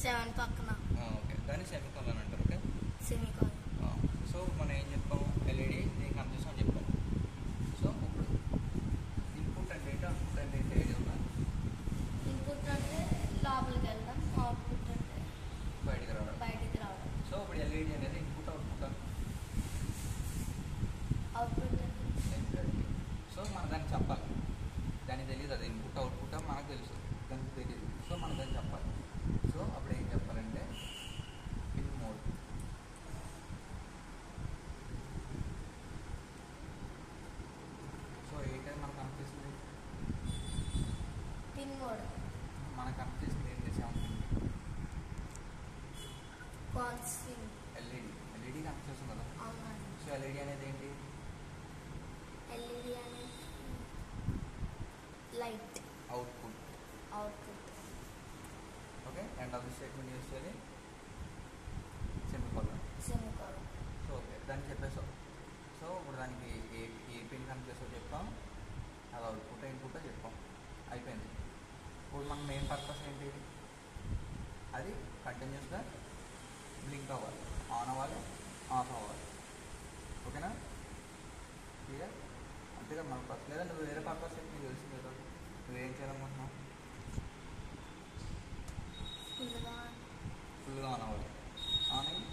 seven పక్కన okay దాన్ని semicolon అంటారు ఓకే సెమికాన్ సో మనం ఏం చెప్పాము ఎల్ఈడి దీనికి కనిపిస్తాం చెప్పాం సో ఇప్పుడు ఇన్పుట్ అంటే ఏంటి అవుట్పుట్ అంటే ఏంటి ఐడియా ఉందా ఇన్పుట్ అంటే లోపలికి వెళ్దాం అవుట్పుట్ అంటే బయటికి రావడం బయటికి రావడం సో ఇప్పుడు ఎల్ఈడి అనేది ఇన్పుట్ అవుట్పుట్ అవుట్పుట్ అంటే సో మనం దానికి చెప్పాలి దానికి తెలియదు అది ఇన్పుట్ అవుట్పుట్ మనకు తెలుసు దానికి తెలియదు సో మనం దాన్ని చెప్పాలి సో అప్పుడు ఏం చెప్పాలంటే పిన్ మోడ్ సో ఏంటది మనకు అనిపిస్తుంది పిన్ మోడ్ మనకు అనిపిస్తుంది ఏంటి సెవెన్ కాన్స్టింగ్ ఎల్ఈడి ఎల్ఈడి కనిపిస్తుంది కదా అవునండి సో ఎల్ఈడి అనేది ఏంటి ఎల్ఈడి అనేది light output output okay end of the statement use చేయాలి సెమికాలన్ సెమికాన్ సో ఓకే దాన్ని చెప్పేసావు సో ఇప్పుడు దానికి ఏ ఏ పిన్ కనిపిస్తావు చెప్తాం అది అవుట్పుట్ ఇన్పుట్ చెప్పాం అయిపోయింది ఇప్పుడు మన మెయిన్ పర్పస్ ఏంటి అది కంటిన్యూస్గా బ్లింక్ అవ్వాలి ఆన్ అవ్వాలి ఆఫ్ అవ్వాలి ఓకేనా క్లియర్ అంతేగా మన పర్పస్ లేదా నువ్వు వేరే పర్పస్ ఏంటి నీకు తెలిసింది కదా నువ్వేం చేయాలనుకుంటున్నావు ఫుల్గా ఫుల్గా ఆన్ అవ్వాలి ఆన్ అయ్యి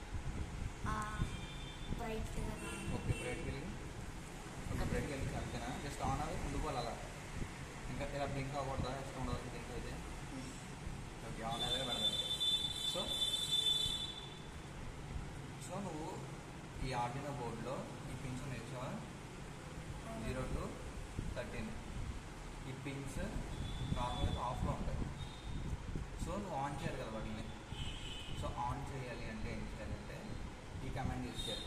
బ్రైట్గా ఓకే బ్రైట్కి వెళ్ళి ఓకే బ్రైట్కి వెళ్ళి అంతేనా జస్ట్ ఆన్ అవ్వి ముందుకు పోవాలి అలా ఇంకా ఇలా బ్లింక్ అవ్వకూడదా ఇష్టం ఉండదు బ్లింక్ అయితే ఓకే ఆన్ అయ్యే పెడతాను సో సో నువ్వు ఈ ఆర్డినో బోర్డులో ఈ పిన్స్ నేర్చావా జీరో టు థర్టీన్ ఈ పిన్స్ నార్మల్గా ఆఫ్లో ఉంటాయి సో నువ్వు ఆన్ చేయాలి కదా వాటిని సో ఆన్ చేయాలి అంటే ఏం చేయాలంటే ఈ కమాండ్ యూజ్ చేయాలి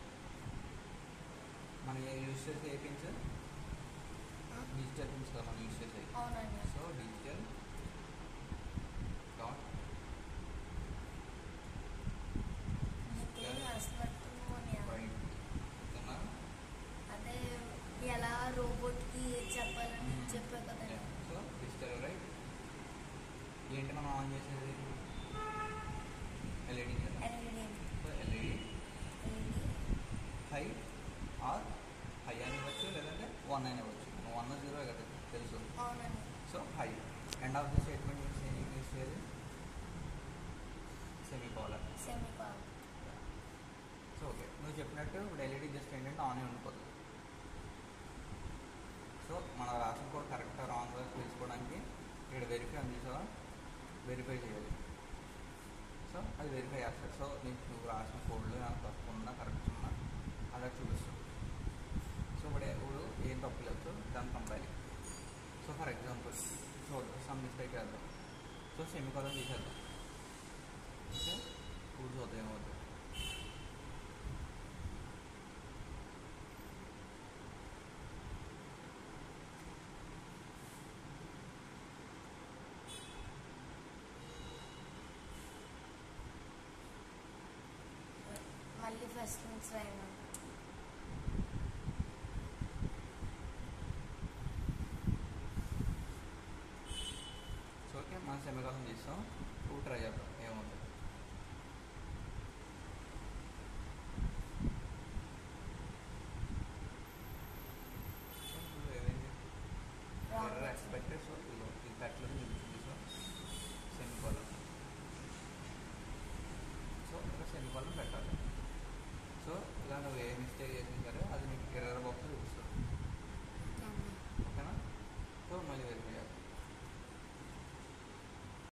మనం ఏ యూజ్ చేసే ఏ పిన్స్ డిజిటల్ పిన్స్ కదా మనం యూజ్ చేసేది అవునండి సో డిజిటల్ డాట్ ఏం రాసినట్టు నేను- రైట్ ఓకేనా అదే ఎలా రోబోట్కి చెప్పాలని చెప్పా కదండి సో డిజిటల్ రైట్ ఏంటి మనం ఆన్ చేసేది ఎల్ఈడి కదా LED so LED LED high or high అని ఇవ్వచ్చు లేదంటే వన్ అని ఇవ్వచ్చు వన్ జీరో కదా తెలుసు అవునండి so high end of the statement use use చేయాలి semi colon semicolon so okay నువ్వు చెప్పినట్టు ఇప్పుడు ఎల్ఈడి జస్ట్ ఏంటంటే ఆన్ అయి ఉండిపోతుంది సో మన రాసిన కోడ్ కరెక్ట్గా రాంగ్గా తెలుసుకోవడానికి ఇక్కడ వెరిఫై అని చూసావా వెరిఫై చేయాలి సో అది వెరిఫై చేస్తాడు సో నీకు నువ్వు రాసిన కోడ్లో నాకు తప్పు ఉన్నా కరెక్ట్ ఉన్నా అలా చూపిస్తుంది సో ఇప్పుడు ఇప్పుడు ఏం తప్పు లేదు దాన్ని compile so for example so some mistake చేద్దాం సో సెమికాలం తీసేద్దాం ఓకే ఇప్పుడు చూద్దాం ఏమవుతుంది మళ్ళీ ఫస్ట్ నుంచి రాయను సో ఓకే మనం సెమికాలం చేస్తాం టూ ట్రై చేద్దాం